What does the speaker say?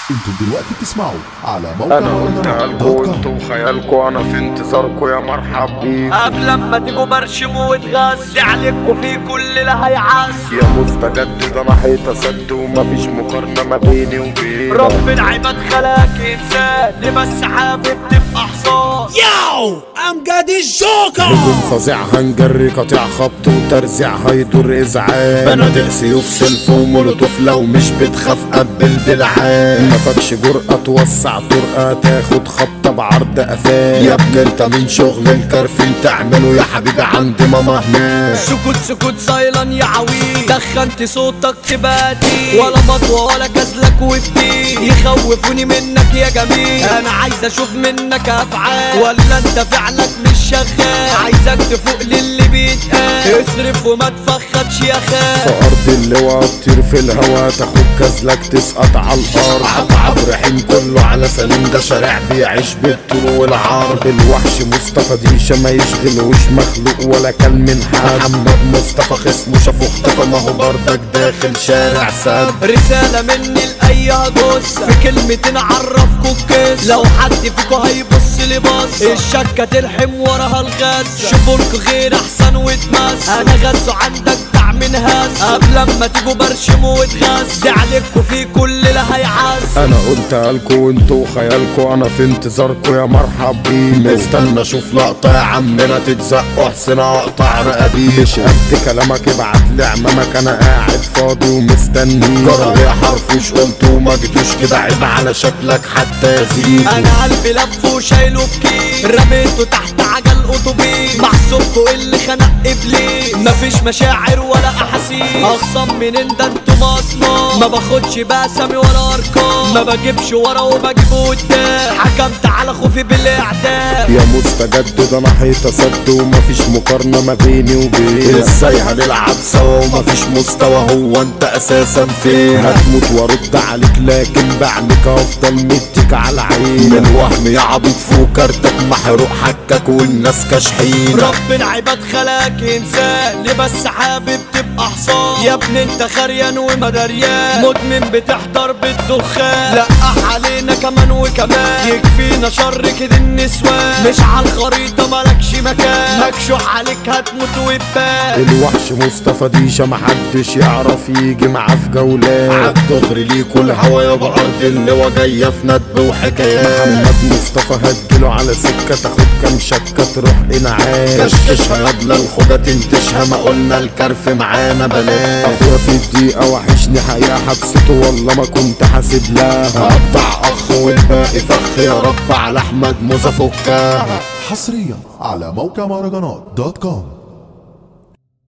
انتوا دلوقتي بتسمعوا على موقع انا قلت مهرجانات لكم دوت كوم. انتوا وخيالكم انا في انتظاركم يا مرحب بيك قبل ما تيجوا برشموا وتغذي عليكوا في كل اللي هيعز يا مستجد انا حيطة سد ومفيش مقارنة ما بيني وبينك رب العباد خلاك انسان ليه بس حابب تبقى حصان Yo, I'm Gaddy Joker. هجوم فظيع هنجري قطيع خبط وترزيع هيدور ازعاج بنادق سيوف سلف ومولوتوف لو مش بتخاف قبل بالعاد مفكش جرأة توسع طرقة تاخد خبطة بعرض قفاك يا ابني انت من شغل الكرفين تعمله يا حبيبي عند ماما هناك سكوت سكوت سايلان يا عويل دخنت صوتك تباتي ولا مطوة ولا كزلك وفتي يخوفوني منك يا جميل انا عايز اشوف منك افعال ولا انت فعلك مش شغال عايزك تفوق للي بيتقال اصرف وما تفخدش يا في خال ارض اللواء تطير في الهوا تاخد كزلك تسقط على الارض عب رحيم كله على سليم ده شارع بيعيش بالطول والعرض الوحش مصطفى ديشة ما يشغلوش مخلوق ولا كان من حد محمد مصطفى خصمه شافه اختفى ما هو بردك داخل شارع سد رسالة مني لأي هجوس في كلمتين عرفكوا الكيس لو حد فيكوا هيبص لي بص الشكة تلحم وراها الغاز شوفولكوا غير أحسن وتمس أنا غزو عندك بتاع من هز قبل ما تيجوا برشموا وتغز عليكوا في كل اللي هيعز انا قلت لكم انتوا خيالكم انا في انتظاركم يا مرحب بيه مستنى اشوف لقطة يا عمنا تتزقوا حسين اقطع رقبيه مش قد كلامك ابعت لي عمامك انا قاعد فاضي ومستني جرى يا حرفوش قلت وما جيتوش كده عيب على شكلك حتى يزيد انا قلبي لف وشايله بكيس رميته تحت عجل اتوبيس محسوبكوا اللي خنق ابليس مفيش مشاعر ولا احاسيس اخصم منين ده انتوا مصنع ما باخدش باسامي ولا ارقام ما بجيبش ورا وبجيب قدام حكمت على خوفي بالاعدام يا مستجد ده انا حيطة سد ومفيش مقارنة ما بيني وبينك ازاي هنلعب سوا ومفيش مستوى هو انت اساسا فين هتموت وارد عليك لكن بعمك افضل مديك على عين من وهم يا عبيط فوق كارتك محروق حكك والناس كاشحين رب العباد خلاك انسان ليه بس حابب تبقى حصان يا ابني انت خريان ومدريان مدمن بتحضر بالدخان لقح علينا كمان وكمان يكفينا شر كده النسوان مش على الخريطة مالكش مكان مكشوح عليك هتموت وتبان الوحش مصطفى ديشة محدش يعرف يجي معاه في جولات عالدغري ليكوا الهوا يا بأرض اللواء جاية في ندب وحكايات محمد مصطفى هتجيله على سكة تاخد كام شكة تروح انعام كشكشها يابلا الخدة تنتشها ما قلنا الكرف معانا بلاش اخويا في الدقيقة وحشني حقيقة حبسته والله ما كنت حاسب لها اقطع اخ والباقي فخ يا رب على احمد موزة فكها حصريا على موقع مهرجانات دوت كوم